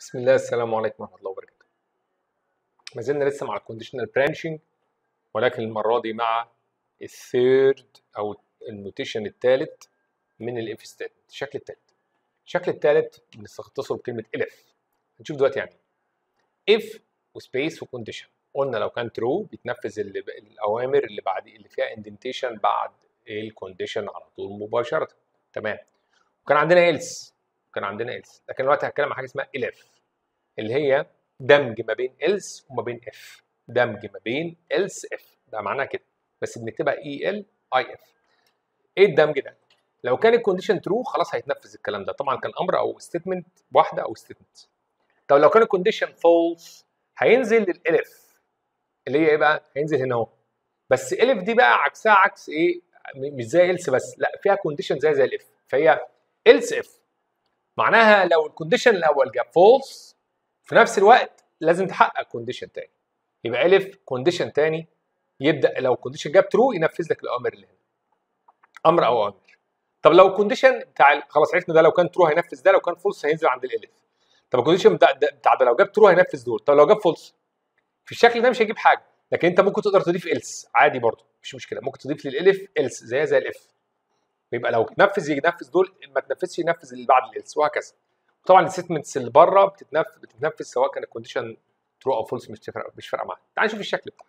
بسم الله السلام عليكم ورحمة الله وبركاته. ما زلنا لسه مع الكونديشنال برانشنج ولكن المرة دي مع الثيرد أو النوتيشن الثالث من الاف ستيتمنت الشكل الثالث. الشكل الثالث بنستختصره بكلمة الف. هنشوف دلوقتي يعني ايه. if وسبيس وكونديشن. قلنا لو كان ترو بيتنفذ اللي الأوامر اللي بعد اللي فيها اندنتيشن بعد الكونديشن على طول مباشرة. تمام. وكان عندنا else كان عندنا else لكن دلوقتي هتكلم عن حاجه اسمها elif اللي هي دمج ما بين else وما بين if دمج ما بين else if ده معناها كده بس بنكتبها اي ال اي اف ايه الدمج ده لو كان الكونديشن ترو خلاص هيتنفذ الكلام ده طبعا كان امر او ستيتمنت واحده او ستيتمنت طب لو كان الكونديشن فولس هينزل للالف اللي هي ايه بقى هينزل هنا اهو بس الف دي بقى عكسها عكس ايه مش زي else بس لا فيها كونديشن زي زي الاف فهي else if معناها لو الكونديشن الاول جاب فولس في نفس الوقت لازم تحقق كونديشن تاني يبقى الف كونديشن تاني يبدا لو الكونديشن جاب ترو ينفذ لك الاوامر اللي هنا امر او اوامر طب لو الكونديشن بتاع خلاص عرفنا ده لو كان ترو هينفذ ده لو كان فولس هينزل عند الالف طب الكونديشن بتاع ده, بتاع ده لو جاب ترو هينفذ دول طب لو جاب فولس في الشكل ده مش هيجيب حاجه لكن انت ممكن تقدر تضيف الس عادي برضه مش مشكله ممكن تضيف للالف الس زيها زي الاف يبقى لو نفذ ينفذ دول ما تنفذش ينفذ اللي بعد الالس وهكذا طبعا الستمنتس اللي بره بتتنفذ بتتنفذ سواء كان الكونديشن ترو او فولس مش فارقه مش فارقه معانا تعال نشوف الشكل بتاعها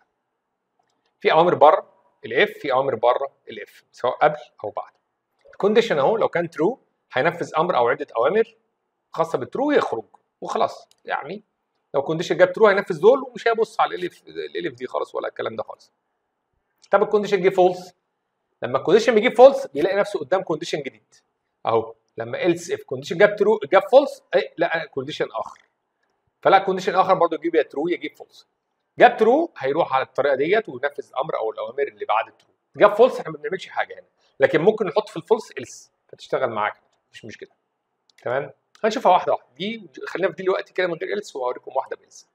في اوامر بره الاف في اوامر بره الاف سواء قبل او بعد الكونديشن اهو لو كان ترو هينفذ امر او عده اوامر خاصه بالترو يخرج وخلاص يعني لو الكونديشن جاب ترو هينفذ دول ومش هيبص على الالف الالف دي خالص ولا الكلام ده خالص طب الكونديشن جه فولس لما الكونديشن بيجيب فولس بيلاقي نفسه قدام كونديشن جديد اهو لما else if كونديشن جاب ترو جاب فولس لا كونديشن اخر فلا كونديشن اخر برضه يجيب يا ترو يجيب فولس جاب ترو هيروح على الطريقه ديت وينفذ الامر او الاوامر اللي بعد الترو جاب فولس احنا ما بنعملش حاجه هنا لكن ممكن نحط في الفولس else فتشتغل معاك مش مشكله تمام هنشوفها واحده واحده دي خلينا في دي دلوقتي كده من غير else وهوريكم واحده بإلس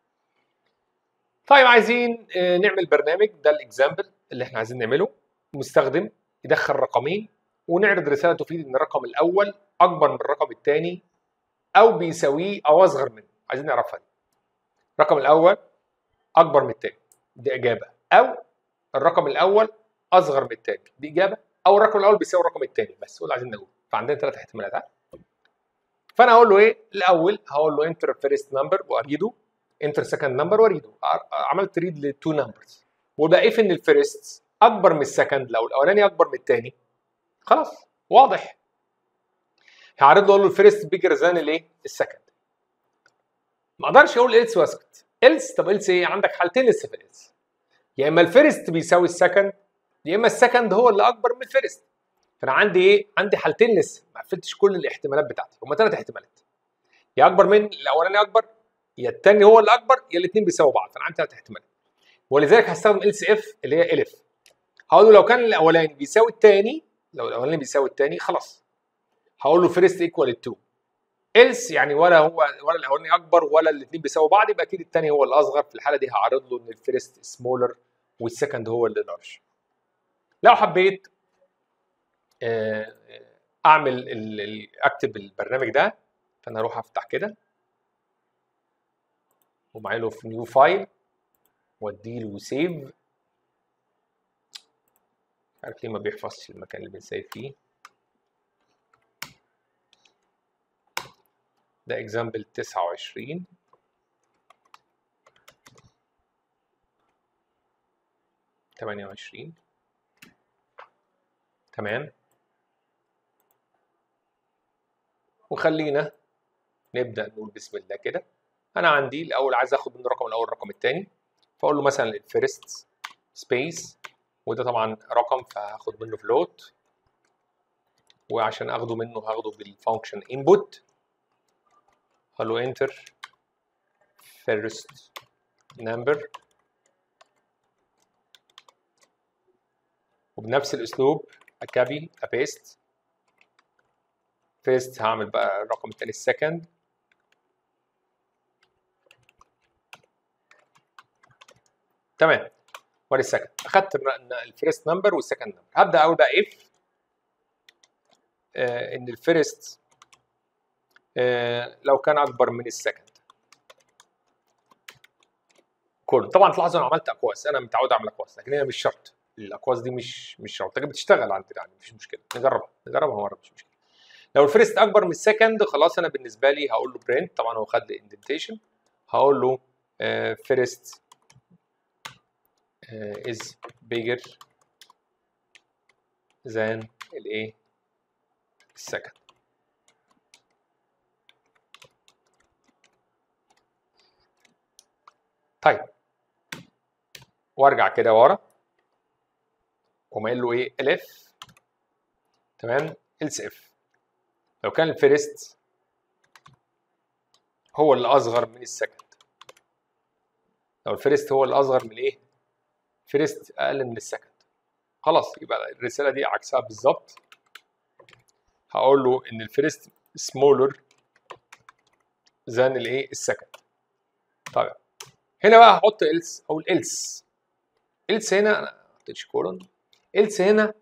طيب عايزين نعمل برنامج ده الاكزامبل اللي احنا عايزين نعمله مستخدم يدخل رقمين ونعرض رساله تفيد ان الرقم الاول اكبر من الرقم الثاني او بيساويه او اصغر منه عايزين نعرفها دي الرقم الاول اكبر من الثاني دي اجابه او الرقم الاول اصغر من الثاني دي اجابه او الرقم الاول بيساوي الرقم الثاني بس هو اللي عايزين نقول فعندنا ثلاث احتمالات ها فانا هقول له ايه الاول هقول له انتر فيرست نمبر واريده انتر سكند نمبر واريده عملت ريد لتو نمبرز وده اف ان الفيرست اكبر من السكند لو الاولاني اكبر من الثاني خلاص واضح هعرض له اقول له الفيرست بيجر ذان الايه السكند ما اقدرش اقول ايلس واسكت ايلس طب ايلس ايه عندك حالتين لسه في الايلس يا اما الفيرست بيساوي السكند يا اما السكند هو اللي اكبر من الفيرست فانا عندي ايه عندي حالتين لسه ما قفلتش كل الاحتمالات بتاعتي هما ثلاث احتمالات يا اكبر من الاولاني اكبر يا الثاني هو اللي اكبر يا الاثنين بيساووا بعض فانا عندي ثلاث احتمالات ولذلك هستخدم ال سي اف اللي هي الف هقول له لو كان الاولاني بيساوي الثاني لو الاولاني بيساوي الثاني خلاص هقول له فيرست ايكوال 2 إلس يعني ولا هو ولا الاولاني اكبر ولا الاثنين بيساووا بعض يبقى اكيد الثاني هو الاصغر في الحاله دي هعرض له ان الفيرست سمولر والسكند هو اللي لارج لو حبيت اعمل اكتب البرنامج ده فانا اروح افتح كده ومعايا له في نيو فايل واديله سيف عارف ليه ما بيحفظش المكان اللي بنسيف فيه ده اكزامبل 29 28 تمام وخلينا نبدا نقول بسم الله كده انا عندي الاول عايز اخد منه الرقم الاول الرقم الثاني فاقول له مثلا الفيرست سبيس وده طبعا رقم فهاخد منه فلوت وعشان اخده منه هاخده بالفانكشن انبوت هقول له انتر فيرست نمبر وبنفس الاسلوب اكابي ابيست فيرست هعمل بقى الرقم الثاني السكند تمام وادي السكند اخدت الفيرست نمبر والسكند نمبر هبدا اقول بقى اف آه ان الفيرست آه لو كان اكبر من السكند كله طبعا تلاحظوا انا عملت اقواس انا متعود اعمل اقواس لكن هي مش شرط الاقواس دي مش مش شرط لكن بتشتغل عندنا يعني مفيش مشكله نجربها نجربها مره مش مشكله لو الفيرست اكبر من السكند خلاص انا بالنسبه لي هقول له برنت طبعا هو خد لي اندنتيشن هقول له فيرست از بيجر than الايه السكند طيب وارجع كده ورا وما قايل له ايه الف تمام else if لو كان الفيرست هو اللي اصغر من السكند لو الفيرست هو اللي اصغر من ايه فيرست اقل من السكند خلاص يبقى الرساله دي عكسها بالظبط هقول له ان الفيرست سمولر than الايه السكند طيب هنا بقى هحط else او الالس else هنا انا ما حطيتش كولون else هنا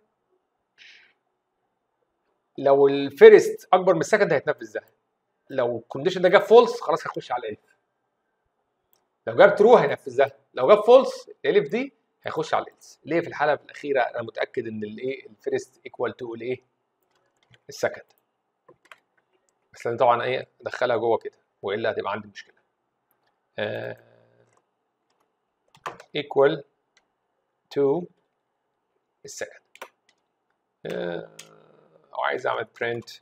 لو الفيرست اكبر من السكند هيتنفذ ده لو الكونديشن ده جاب فولس خلاص هيخش على الالف لو جاب ترو هينفذ ده لو جاب فولس الالف دي هيخش على الالس ليه في الحاله الاخيره انا متاكد ان الايه الفيرست ايكوال تو الايه السكند بس لازم طبعا ايه ادخلها جوه كده والا هتبقى عندي مشكله ايكوال تو السكند او عايز اعمل print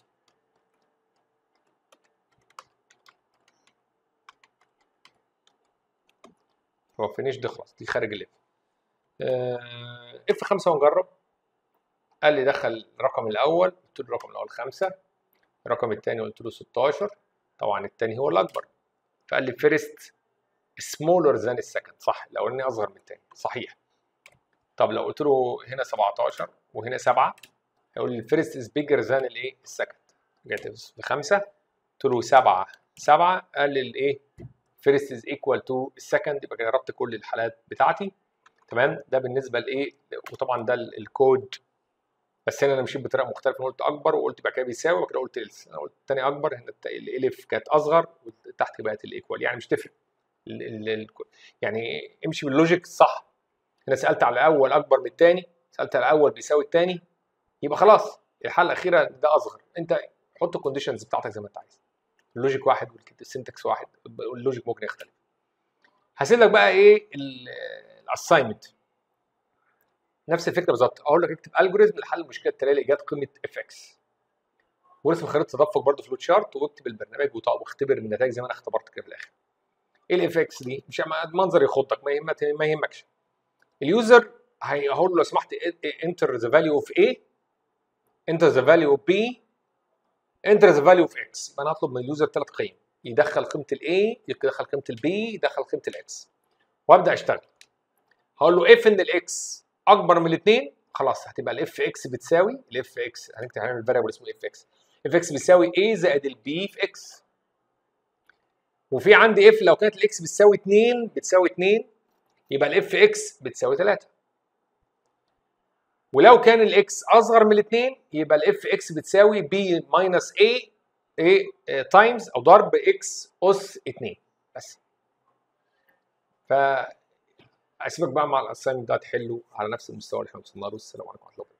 هو فينيش دي خلاص دي خارج الاف اف 5 ونجرب قال لي دخل الرقم الاول قلت له الرقم الاول 5 الرقم الثاني قلت له 16 طبعا الثاني هو الاكبر فقال لي فيرست سمولر ذان السكند صح الاولاني اصغر من الثاني صحيح طب لو قلت له هنا 17 وهنا 7 هيقول لي الفيرست از بيجر ذان الايه السكند جيت بخمسه قلت له 7 7 قال لي الايه فيرست از ايكوال تو السكند يبقى كده ربط كل الحالات بتاعتي تمام ده بالنسبه لايه وطبعا ده الكود بس هنا انا مشيت بطريقه مختلفه قلت اكبر وقلت بقى كده بيساوي وكده قلت الس انا قلت الثاني اكبر هنا الالف كانت اصغر وتحت بقت الايكوال يعني مش تفرق ال ال ال يعني امشي باللوجيك صح هنا سالت على الاول اكبر من الثاني سالت على الاول بيساوي الثاني يبقى خلاص الحاله الاخيره ده اصغر انت حط الكونديشنز بتاعتك زي ما انت عايز اللوجيك واحد والسنتكس واحد اللوجيك ممكن يختلف هسيب لك بقى ايه الاساينمنت نفس الفكره بالظبط اقول لك اكتب الجوريزم لحل المشكله التاليه لايجاد قيمه اف اكس ورسم خريطه تدفق برضه فلوت شارت واكتب البرنامج واختبر النتائج زي ما انا اختبرت كده في الاخر ايه الاف اكس دي مش منظر يخضك ما يهمك ما يهمكش اليوزر هيقول له لو سمحت انتر ذا فاليو اوف ايه انتر ذا فاليو اوف بي انتر ذا فاليو اوف اكس يبقى انا هطلب من اليوزر ثلاث قيم يدخل قيمه الاي يدخل قيمه البي يدخل قيمه الاكس وابدا اشتغل هقول له اف ان الاكس اكبر من الاثنين خلاص هتبقى الاف اكس بتساوي الاف اكس هنكتب هنعمل فاريبل اسمه اف اكس اف اكس بيساوي a زائد البي في اكس وفي عندي اف لو كانت الاكس بتساوي 2 بتساوي 2 يبقى الاف اكس بتساوي 3 ولو كان الاكس اصغر من الاثنين يبقى الاف اكس بتساوي بي ماينس a a تايمز او ضرب اكس اس 2 بس ف اسيبك بقى مع الاساينمنت ده تحله على نفس المستوى اللي احنا وصلنا له السلام عليكم ورحمه الله